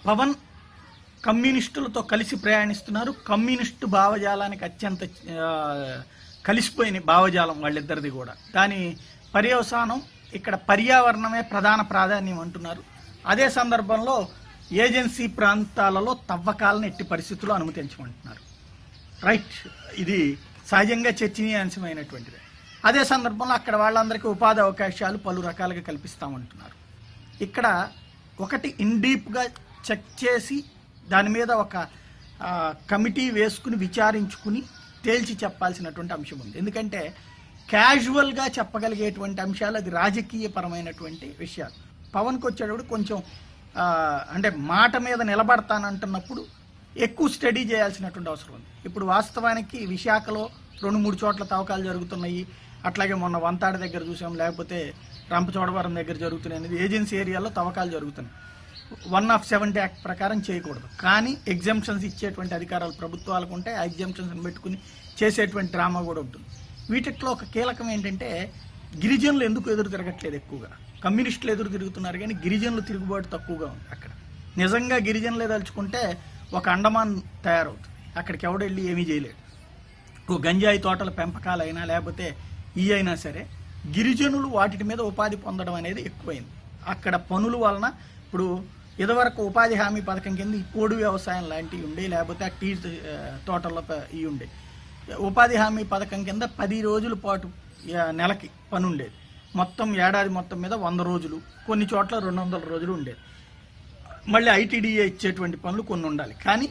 పవన్ కమ్యూనిస్టులతో కలిసి ప్రయాణిస్తున్నారు కమ్యూనిస్టు భావజాలానికి అత్యంత ఆ, కలిసిపోయిన భావజాలం వాళ్ళిద్దరిది కూడా దాని పర్యవసానం ఇక్కడ పర్యావరణమే ప్రధాన ప్రాధాన్యం అంటున్నారు అదే సందర్భంలో ఏజెన్సీ ప్రాంతాలలో తవ్వకాలను ఎట్టి పరిస్థితుల్లో అనుమతించమంటున్నారు రైట్ ఇది సహజంగా చర్చనీయాంశమైనటువంటిది అదే సందర్భంలో అక్కడ వాళ్ళందరికీ ఉపాధి అవకాశాలు పలు రకాలుగా కల్పిస్తామంటున్నారు ఇక్కడ ఒకటి ఇన్ డీప్గా చెక్ చేసి దాని మీద ఒక ఆ, కమిటీ వేసుకుని విచారించుకుని తేల్చి చెప్పాల్సినటువంటి అంశం ఉంది ఎందుకంటే క్యాజువల్గా చెప్పగలిగేటువంటి అంశాలు అది రాజకీయపరమైనటువంటి విషయాలు పవన్కి వచ్చేటప్పుడు కొంచెం ఆ, అంటే మాట మీద నిలబడతానంటున్నప్పుడు ఎక్కువ స్టడీ చేయాల్సినటువంటి అవసరం ఉంది ఇప్పుడు వాస్తవానికి విశాఖలో రెండు మూడు చోట్ల తవ్వకాలు జరుగుతున్నాయి అట్లాగే మొన్న వంతాడ దగ్గర చూసాం లేకపోతే రంపచోడవరం దగ్గర జరుగుతున్నాయి అనేది ఏజెన్సీ ఏరియాలో తవ్వకాలు జరుగుతున్నాయి వన్ ఆఫ్ సెవెంటీ యాక్ట్ ప్రకారం చేయకూడదు కానీ ఎగ్జామ్షన్స్ ఇచ్చేటువంటి అధికారాలు ప్రభుత్వాలకు ఉంటే ఆ ఎగ్జామ్షన్స్ పెట్టుకుని చేసేటువంటి డ్రామా కూడా ఉంటుంది వీటిలో ఒక కీలకం ఏంటంటే గిరిజనులు ఎందుకు ఎదురు తిరగట్లేదు ఎక్కువగా కమ్యూనిస్టులు ఎదురు తిరుగుతున్నారు కానీ గిరిజనులు తిరుగుబాటు తక్కువగా ఉంది అక్కడ నిజంగా గిరిజనులే తలుచుకుంటే ఒక అండమాన్ తయారవుతుంది అక్కడికి ఎవడెళ్ళి ఏమీ చేయలేడు ఓ గంజాయి తోటల పెంపకాలైనా లేకపోతే ఈ అయినా సరే గిరిజనులు వాటి మీద ఉపాధి పొందడం అనేది ఎక్కువైంది అక్కడ పనుల వలన ఇప్పుడు ఇదివరకు ఉపాధి హామీ పథకం కింద ఈ పోడు వ్యవసాయం లాంటివి ఉండే లేకపోతే ఆ టీ ఆ, తోటల్లో ప- ఇవి ఉండే ఉపాధి హామీ పథకం కింద పది రోజుల పాటు ఆ, నెలకి పని ఉండేది మొత్తం ఏడాది మొత్తం మీద వంద రోజులు కొన్ని చోట్ల రెండు వందల రోజులు ఉండేది మళ్ళీ ఐటీడీఏ ఇచ్చేటువంటి పనులు కొన్ని ఉండాలి కానీ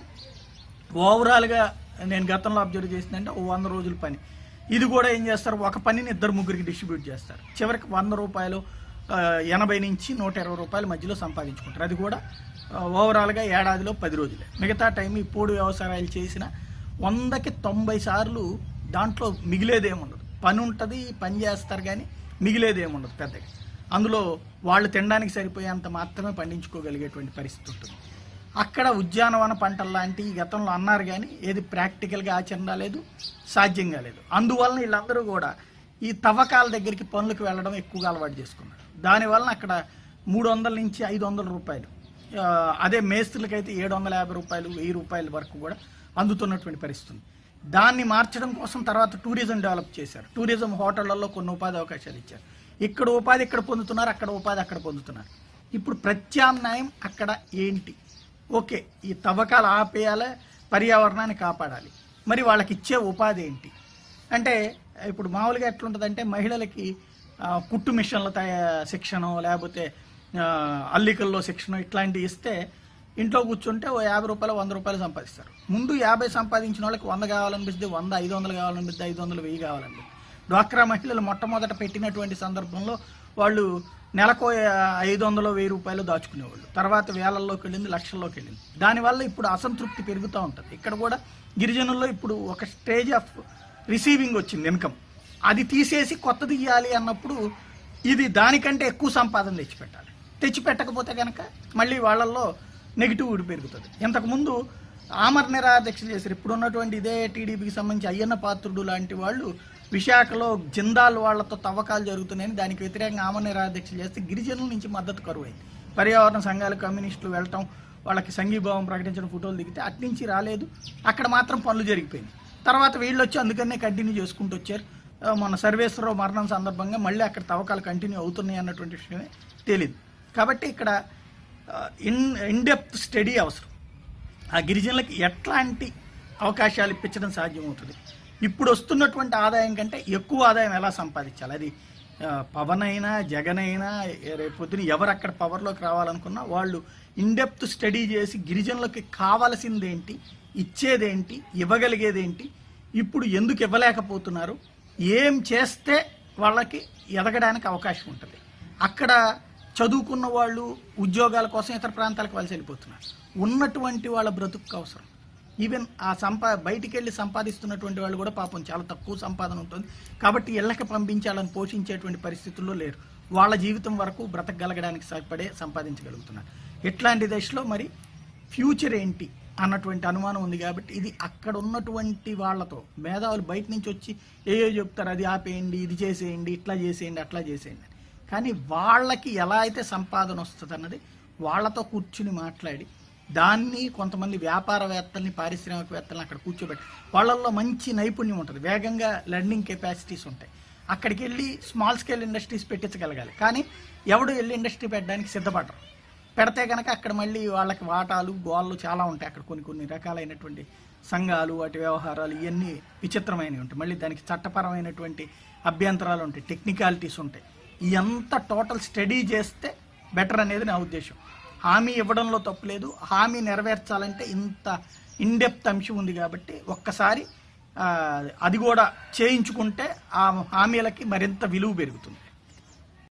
ఓవరాల్గా నేను గతంలో అబ్జర్వ్ చేసిందంటే ఓ వంద రోజుల పని ఇది కూడా ఏం చేస్తారు ఒక పనిని ఇద్దరు ముగ్గురికి డిస్ట్రిబ్యూట్ చేస్తారు చివరికి వంద రూపాయలు ఆ, ఎనభై నుంచి నూట ఇరవై రూపాయల మధ్యలో సంపాదించుకుంటారు అది కూడా ఆ, ఓవరాల్గా ఏడాదిలో పది రోజులే మిగతా టైం ఈ పోడు వ్యవసాయాలు చేసిన వందకి తొంభై సార్లు దాంట్లో మిగిలేదేముండదు పని ఉంటుంది పని చేస్తారు కానీ మిగిలేదేముండదు పెద్దగా అందులో వాళ్ళు తినడానికి సరిపోయేంత మాత్రమే పండించుకోగలిగేటువంటి పరిస్థితి ఉంటుంది అక్కడ ఉద్యానవన పంటలు లాంటి గతంలో అన్నారు కానీ ఏది ప్రాక్టికల్గా ఆచరణ లేదు సాధ్యంగా లేదు అందువలన వీళ్ళందరూ కూడా ఈ తవ్వకాల దగ్గరికి పనులకు వెళ్ళడం ఎక్కువగా అలవాటు చేసుకున్నారు దానివలన అక్కడ మూడు వందల నుంచి ఐదు వందల రూపాయలు ఆ, అదే మేస్త్రులకైతే ఏడు వందల యాభై రూపాయలు వెయ్యి రూపాయల వరకు కూడా అందుతున్నటువంటి పరిస్థితి ఉంది దాన్ని మార్చడం కోసం తర్వాత టూరిజం డెవలప్ చేశారు టూరిజం హోటళ్లలో కొన్ని ఉపాధి అవకాశాలు ఇచ్చారు ఇక్కడ ఉపాధి ఇక్కడ పొందుతున్నారు అక్కడ ఉపాధి అక్కడ పొందుతున్నారు ఇప్పుడు ప్రత్యామ్నాయం అక్కడ ఏంటి ఓకే ఈ తవ్వకాలు ఆపేయాలి పర్యావరణాన్ని కాపాడాలి మరి వాళ్ళకి ఇచ్చే ఉపాధి ఏంటి అంటే ఇప్పుడు మామూలుగా ఎట్లుంటుందంటే మహిళలకి ఆ, కుట్టు మిషన్ల తయా శిక్షణ లేకపోతే ఆ, అల్లికల్లో శిక్షణ ఇట్లాంటివి ఇస్తే ఇంట్లో కూర్చుంటే ఓ యాభై రూపాయలు వంద రూపాయలు సంపాదిస్తారు ముందు యాభై సంపాదించిన వాళ్ళకి వంద కావాలనిపిస్తే వంద ఐదు వందలు కావాలనిపిస్తే ఐదు వందలు వెయ్యి కావాలనిపిస్తే డ్వాక్రా మహిళలు మొట్టమొదట పెట్టినటువంటి సందర్భంలో వాళ్ళు నెలకు ఐదు వందలు వెయ్యి రూపాయలు దాచుకునేవాళ్ళు తర్వాత వేలల్లోకి వెళ్ళింది లక్షల్లోకి వెళ్ళింది దానివల్ల ఇప్పుడు అసంతృప్తి పెరుగుతూ ఉంటుంది ఇక్కడ కూడా గిరిజనుల్లో ఇప్పుడు ఒక స్టేజ్ ఆఫ్ రిసీవింగ్ వచ్చింది ఇన్కమ్ అది తీసేసి కొత్తది ఇవ్వాలి అన్నప్పుడు ఇది దానికంటే ఎక్కువ సంపాదన తెచ్చిపెట్టాలి తెచ్చిపెట్టకపోతే కనుక మళ్ళీ వాళ్ళల్లో నెగిటివ్ పెరుగుతుంది ఇంతకుముందు ఆమర నిరాదీక్ష చేశారు ఇప్పుడు ఉన్నటువంటి ఇదే టీడీపీకి సంబంధించి అయ్యన్న పాత్రుడు లాంటి వాళ్ళు విశాఖలో జిందాల్ వాళ్ళతో తవ్వకాలు జరుగుతున్నాయని దానికి వ్యతిరేకంగా ఆమర నిరాదీక్ష చేస్తే గిరిజనుల నుంచి మద్దతు కరువైంది పర్యావరణ సంఘాలు కమ్యూనిస్టులు వెళ్ళటం వాళ్ళకి సంఘీభావం ప్రకటించిన ఫోటోలు దిగితే అట్నుంచి రాలేదు అక్కడ మాత్రం పనులు జరిగిపోయింది తర్వాత వీళ్ళు వచ్చి అందుకనే కంటిన్యూ చేసుకుంటూ వచ్చారు ఆ, మొన్న సర్వేశ్వరరావు మరణం సందర్భంగా మళ్ళీ అక్కడ తవ్వకాలు కంటిన్యూ అవుతున్నాయి అన్నటువంటి విషయమే తెలియదు కాబట్టి ఇక్కడ ఇన్ ఇన్డెప్త్ స్టడీ అవసరం ఆ గిరిజనులకి ఎట్లాంటి అవకాశాలు ఇప్పించడం సాధ్యమవుతుంది ఇప్పుడు వస్తున్నటువంటి ఆదాయం కంటే ఎక్కువ ఆదాయం ఎలా సంపాదించాలి అది ఆ, పవన్ అయినా జగన్ అయినా రేపు పొద్దున ఎవరు అక్కడ పవర్లోకి రావాలనుకున్నా వాళ్ళు ఇన్డెప్త్ స్టడీ చేసి గిరిజనులకి కావాల్సిందేంటి ఇచ్చేదేంటి ఇవ్వగలిగేదేంటి ఇప్పుడు ఎందుకు ఇవ్వలేకపోతున్నారు ఏం చేస్తే వాళ్ళకి ఎదగడానికి అవకాశం ఉంటుంది అక్కడ చదువుకున్న వాళ్ళు ఉద్యోగాల కోసం ఇతర ప్రాంతాలకు వలస వెళ్ళిపోతున్నారు ఉన్నటువంటి వాళ్ళ బ్రతుకు అవసరం ఈవెన్ ఆ సంపా బయటికి వెళ్ళి సంపాదిస్తున్నటువంటి వాళ్ళు కూడా పాపం చాలా తక్కువ సంపాదన ఉంటుంది కాబట్టి ఇళ్ళకి పంపించాలని పోషించేటువంటి పరిస్థితుల్లో లేరు వాళ్ళ జీవితం వరకు బ్రతకగలగడానికి సరిపడే సంపాదించగలుగుతున్నారు ఇట్లాంటి దశలో మరి ఫ్యూచర్ ఏంటి అన్నటువంటి అనుమానం ఉంది కాబట్టి ఇది అక్కడ ఉన్నటువంటి వాళ్ళతో మేధావులు బయట నుంచి వచ్చి ఏయో చెప్తారు అది ఆపేయండి ఇది చేసేయండి ఇట్లా చేసేయండి అట్లా చేసేయండి అని. కానీ వాళ్ళకి ఎలా అయితే సంపాదన వస్తుంది అన్నది వాళ్ళతో కూర్చుని మాట్లాడి దాన్ని కొంతమంది వ్యాపారవేత్తల్ని పారిశ్రామికవేత్తల్ని అక్కడ కూర్చోబెట్టి వాళ్ళల్లో మంచి నైపుణ్యం ఉంటుంది వేగంగా లెర్నింగ్ కెపాసిటీస్ ఉంటాయి అక్కడికి వెళ్ళి స్మాల్ స్కేల్ ఇండస్ట్రీస్ పెట్టించగలగాలి కానీ ఎవడు వెళ్ళి ఇండస్ట్రీ పెట్టడానికి సిద్ధపడరు పెడితే కనుక అక్కడ మళ్ళీ వాళ్ళకి వాటాలు గోళ్ళు చాలా ఉంటాయి అక్కడ కొన్ని కొన్ని రకాలైనటువంటి సంఘాలు వాటి వ్యవహారాలు ఇవన్నీ విచిత్రమైనవి ఉంటాయి మళ్ళీ దానికి చట్టపరమైనటువంటి అభ్యంతరాలు ఉంటాయి టెక్నికాలిటీస్ ఉంటాయి ఇదంతా టోటల్ స్టడీ చేస్తే బెటర్ అనేది నా ఉద్దేశం హామీ ఇవ్వడంలో తప్పులేదు హామీ నెరవేర్చాలంటే ఇంత ఇన్డెప్త్ అంశం ఉంది కాబట్టి ఒక్కసారి ఆ, అది కూడా చేయించుకుంటే ఆ హామీలకి మరింత విలువ పెరుగుతుంది